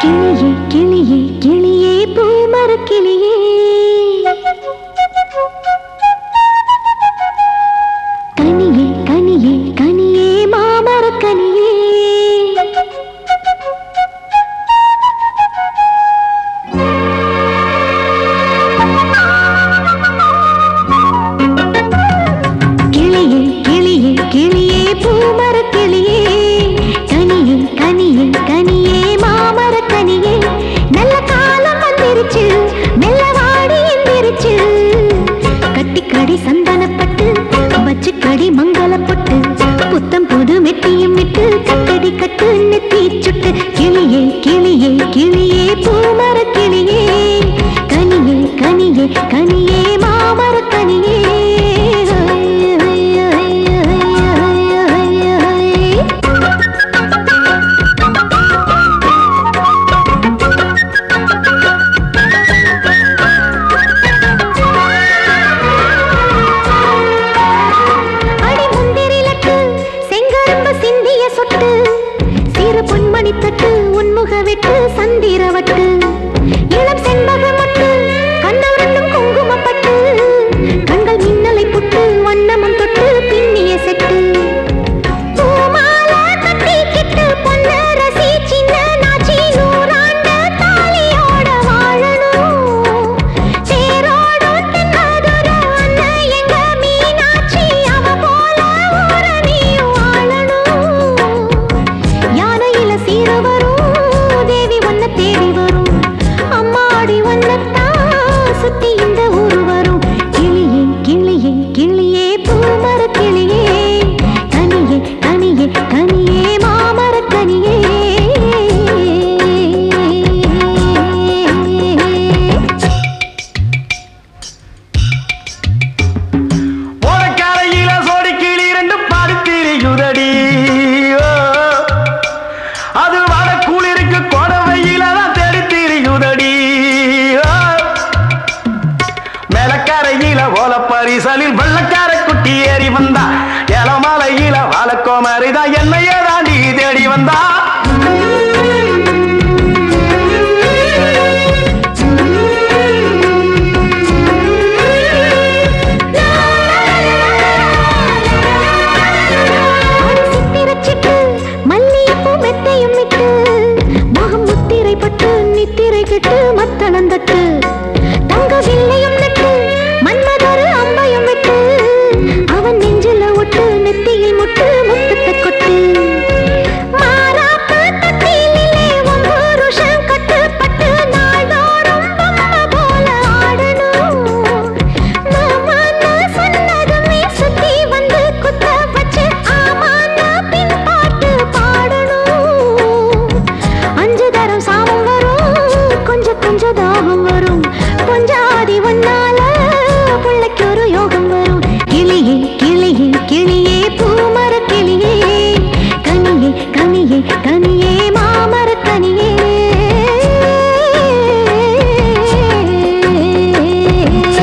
கிளியே கிளியே கிளியே பூமர கிளியே கனியே கனியே கனியே மாமர கனியே கிளியே கிளியே கிளியே பூமர கிளியே கனியே கனியே கனியே மாமர கனியே நல்ல காலம் வந்துருச்சு மெல்ல வாடி எந்திரிச்சு கட்டிக்கடி சந்தனப்பட்டு வச்சுக்கடி மங்களப்பட்டு புத்தம் புது மெட்டியும் விட்டு கட்டடி கட்டு நெத்தி சுட்டு கிளியே கிளியே கிளியே பூமர கிளியே கனியே கனியே கனியே மாமர கனியே அடி முந்திரி லட்டு செங்கரும்பு சிந்திய சொட்டு சிறு பொன்மணி தட்டு உன்முக வெட்டு சந்திர வட்டு இளம் செண்பக மட்டு கண்ணவரண்டும் குங்குமப்பட்டு கண்கள் மின்னலை புட்டு வண்ணமும் தொட்டு பின்னிய செட்டு பூமாலை கட்டிக்கிட்டு பொண்ணு ரசி சின்ன நாச்சி நூறாண்டு தாலியோட வாழணும் தேரோடும் தென்மதுர அண்ணன் எங்க மீனாட்சி அவ போல ஊர நீயும் ஆளணும் யானையில சீர வரும் தேவி ஒன்ன தேடி வரும் அம்மாடி ஒன்னத்தான் சுத்தி இந்த ஊர் வரும் கிளியே கிளியே கிளியே பூமர கிளியே கனியே கனியே கனியே மாமர கனியே ஓரக்கரையில சோடி கிளி ரெண்டு படுத்திரியுதடி ஓ. அது வட குளிருக்கு கொடவையில தான் தெடுத்திரியுதடி ஓ. மேலக்கரையில ஓல பரிசலில் வெள்ளக்கார குட்டி ஏறி வந்தா இளமலையில வாழக்கோமரிதான் என்னையே தாண்டி தேடி வந்தா ஆடி சித்திரச்சிட்டு, மல்லிகைப்பூ மெத்தையும் விட்டு, முகம் முத்திரை பட்டு, நித்திரை கெட்டு, மத்தளம் தட்டு. தங்க வில்லையும் நட்டு, மன்மதரு அம்பையும் விட்டு, அவன் நெஞ்சில ஒட்டு, நெத்தியில் முட்டு, முத்தத்தை கொட்டு. மாறாப்பு தொட்டிலிலே உன் புருஷன் கட்டுப்பட்டு, நாள்தோறும் பொம்மை போல ஆடணும். மாமான்னு சொன்னதுமே சுத்தி வந்து குத்த வச்சு ஆமான்னு பின் பாட்டு பாடணும் அஞ்சு தரம் சாபம் வரும் கொஞ்சம் கொஞ்சம் தாகம் வரும்